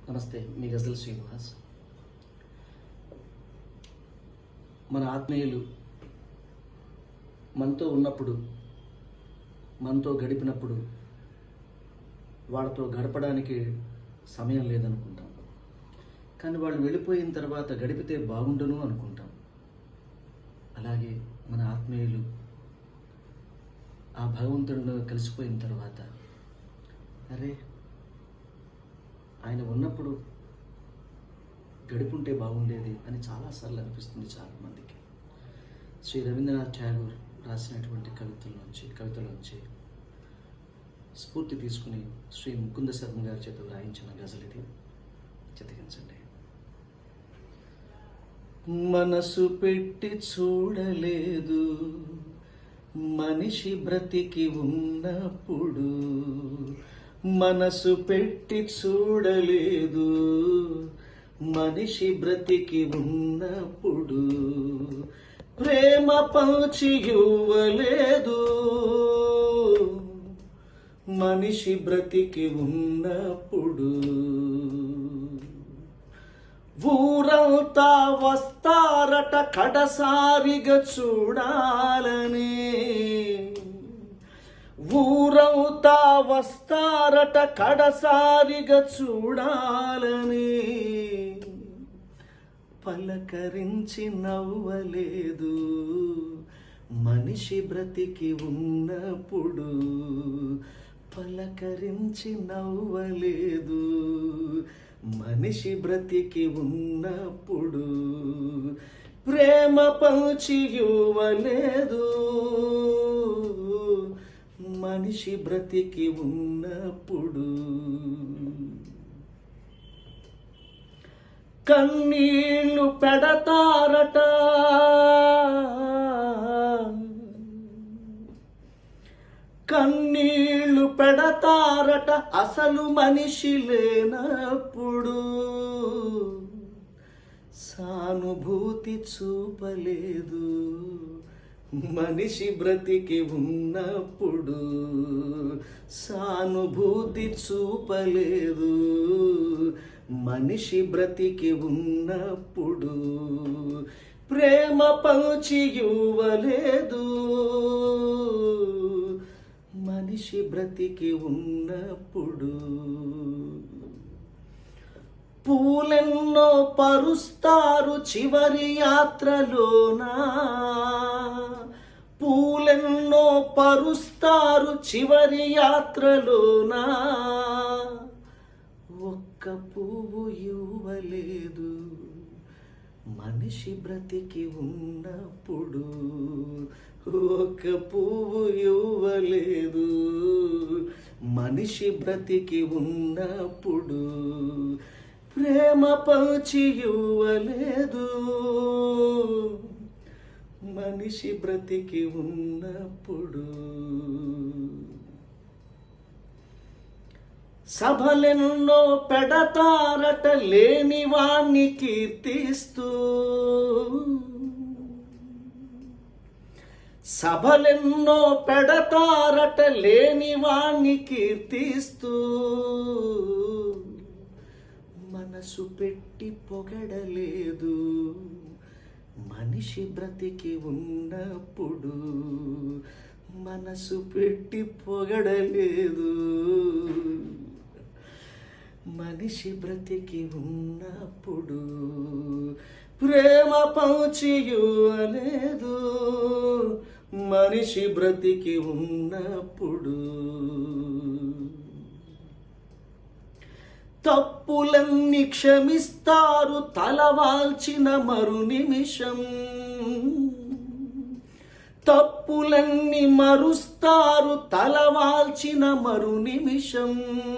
నమస్తే మీ గజల్ శ్రీనివాస్ మన ఆత్మీయులు మనతో ఉన్నప్పుడు మనతో గడిపినప్పుడు వాళ్ళతో గడపడానికి సమయం లేదనుకుంటాం కానీ వాళ్ళు వెళ్ళిపోయిన తర్వాత గడిపితే బాగుండును అనుకుంటాం అలాగే మన ఆత్మీయులు ఆ భగవంతుడిలో కలిసిపోయిన తర్వాత అరే ఆయన ఉన్నప్పుడు గడిపుంటే బాగుండేది అని చాలాసార్లు అనిపిస్తుంది చాలా మందికి శ్రీ రవీంద్రనాథ్ ఠాగూర్ రాసినటువంటి కవితల్లోంచి కవితలోంచి స్ఫూర్తి తీసుకుని శ్రీ ముకుంద శర్మ గారి చేత వ్రాయించిన గజల్ ఇది చితకించండి మనసు పెట్టి చూడలేదు మనిషి బ్రతికి ఉన్నప్పుడు మనసు పెట్టి చూడలేదు మనిషి బ్రతికి ఉన్నప్పుడు ప్రేమ పంచి ఇవ్వలేదు మనిషి బ్రతికి ఉన్నప్పుడు ఊరంతా వస్తారట కడసారిగా చూడాలని ఊరంతా వస్తారట కడసారిగా చూడాలని పలకరించి నవ్వలేదు మనిషి బ్రతికి ఉన్నప్పుడు పలకరించి నవ్వలేదు మనిషి బ్రతికి ఉన్నప్పుడు ప్రేమ పంచి ఇవ్వలేదు మనిషి బ్రతికి ఉన్నప్పుడు కన్నీళ్లు పెడతారట కన్నీళ్లు పెడతారట అసలు మనిషి లేనప్పుడు సానుభూతి చూపలేదు మనిషి బ్రతికి ఉన్నప్పుడు సానుభూతి చూపలేదు మనిషి బ్రతికి ఉన్నప్పుడు ప్రేమ పంచి ఇవ్వలేదు మనిషి బ్రతికి ఉన్నప్పుడు పూలెన్నో పరుస్తారు చివరి యాత్రలోనా పూలెన్నో పరుస్తారు చివరి యాత్రలోనా ఒక్క పువ్వు ఇవ్వలేదు మనిషి బ్రతికి ఉన్నప్పుడు ఒక పువ్వు ఇవ్వలేదు మనిషి బ్రతికి ఉన్నప్పుడు ప్రేమ పంచి ఇవ్వలేదు మనిషి బ్రతికి ఉన్నప్పుడు సభలెన్నో పెడతారట లేని వాణ్ణి కీర్తిస్తూ సభలెన్నో పెడతారట లేని వాణ్ణి కీర్తిస్తూ మనసు పెట్టి పొగడలేదు మనిషి బ్రతికి ఉన్నప్పుడు మనసు పెట్టి పొగడలేదు మనిషి బ్రతికి ఉన్నప్పుడు ప్రేమ పంచి ఇవ్వలేదు మనిషి బ్రతికి ఉన్నప్పుడు తప్పులన్నీ క్షమిస్తారు తలవాల్చిన మరు నిమిషం తప్పులన్నీ మరుస్తారు తలవాల్చిన మరు నిమిషం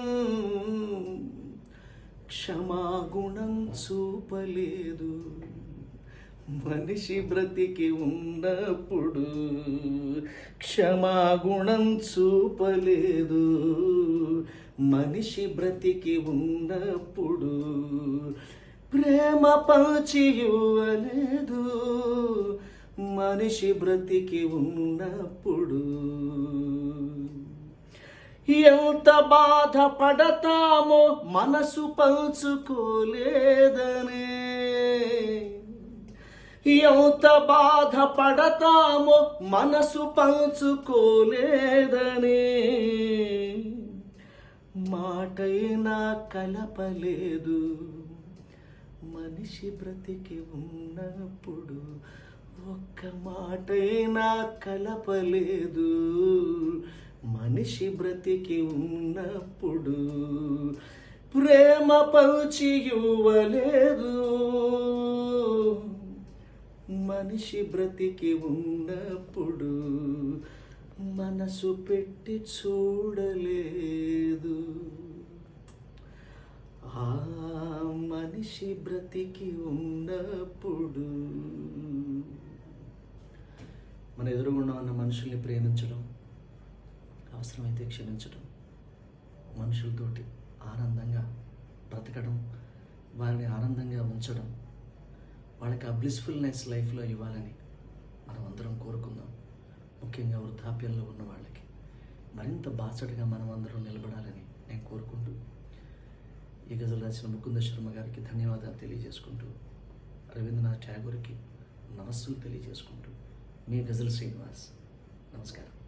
క్షమాగుణం చూపలేదు మనిషి బ్రతికి ఉన్నప్పుడు క్షమాగుణం చూపలేదు మనిషి బ్రతికి ఉన్నప్పుడు ప్రేమ పంచి ఇవ్వలేదు మనిషి బ్రతికి ఉన్నప్పుడు ఎంత బాధపడతామో మనసు పంచుకోలేదనే ఎంత బాధపడతామో మనసు పంచుకోలేదనే మాటైనా కలపలేదు మనిషి బ్రతికి ఉన్నప్పుడు ఒక్క మాటైనా కలపలేదు మనిషి బ్రతికి ఉన్నప్పుడు ప్రేమ పంచి ఇవ్వలేదు మనిషి బ్రతికి ఉన్నప్పుడు మనసు పెట్టి చూడలేదు ఆ మనిషి బ్రతికి ఉన్నప్పుడు మన ఎదురుగుండా ఉన్న మనుషుల్ని ప్రేమించడం అవసరమైతే క్షమించడం మనుషులతోటి ఆనందంగా బ్రతకడం వారిని ఆనందంగా ఉంచడం వాళ్ళకి ఆ బ్లిస్ఫుల్నెస్ లైఫ్లో ఇవ్వాలని మనం అందరం కోరుకుందాం ముఖ్యంగా వృద్ధాప్యంలో ఉన్న వాళ్ళకి మరింత బాసటగా మనం అందరం నిలబడాలని నేను కోరుకుంటూ ఈ గజలు రాసిన ముకుంద శర్మ గారికి ధన్యవాదాలు తెలియజేసుకుంటూ రవీంద్రనాథ్ ఠాగూర్కి నమస్సులు తెలియజేసుకుంటూ మీ గజల్ శ్రీనివాస్ నమస్కారం